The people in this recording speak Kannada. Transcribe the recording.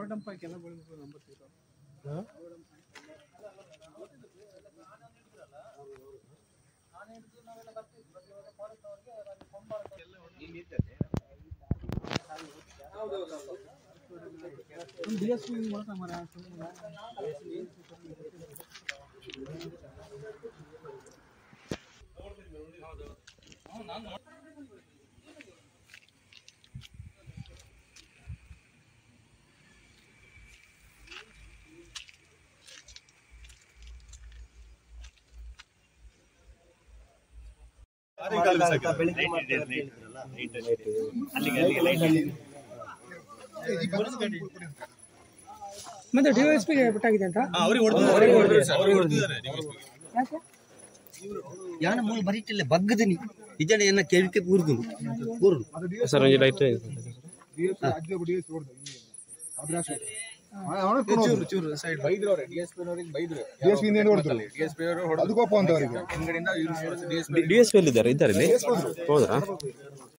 ಮತ್ತೆ ಡಿವೈಎಸ್ಪಿ ಬಿಟ್ಟಾಗಿದೆ ಅಂತ ಯಾಕೆ ಯಾನ ಮೂಲ ಬರೀಟಿಲ್ಲ ಬಗ್ಗದನಿ ಇಜನ ಏನ ಕೆವಿಕೆ ಕೂರ್ದು ಕೂರ್ದು ಸರ್ ಒಂಜಿ ಲೈಟ್ ಅದಕ್ಕೋಪ ಅಂತ ಅವರಿಗೆ ಡಿ ಎಸ್ ಪಿ ಇದ್ದಾರೆ ಇದ್ದಾರೆ ಇಲ್ಲಿ ಹೌದಾ